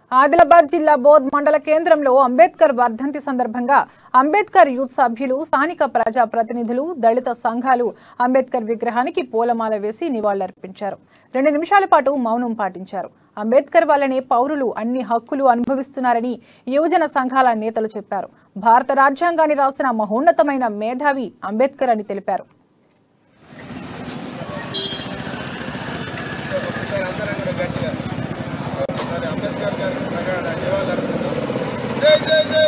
ఆదిలాబాద్ జిల్లా బోధ్ మండల కేంద్రంలో అంబేద్కర్ వర్ధంతి సందర్భంగా అంబేద్కర్ యూత్ సభ్యులు స్థానిక ప్రజా ప్రతినిధులు దళిత సంఘాలు అంబేద్కర్ విగ్రహానికి పూలమాల వేసి నివాళులర్పించారు రెండు నిమిషాల పాటు మౌనం పాటించారు అంబేద్కర్ వల్లనే పౌరులు అన్ని హక్కులు అనుభవిస్తున్నారని యువజన సంఘాల నేతలు చెప్పారు భారత రాజ్యాంగాన్ని రాసిన మహోన్నతమైన మేధావి అంబేద్కర్ అని తెలిపారు ఒకసారి అందరం కూడా గట్టిగా ఒకసారి అంబేద్కర్ గారికి ప్రగాఢ నివాళులు అర్పిద్దాం. జై జై జై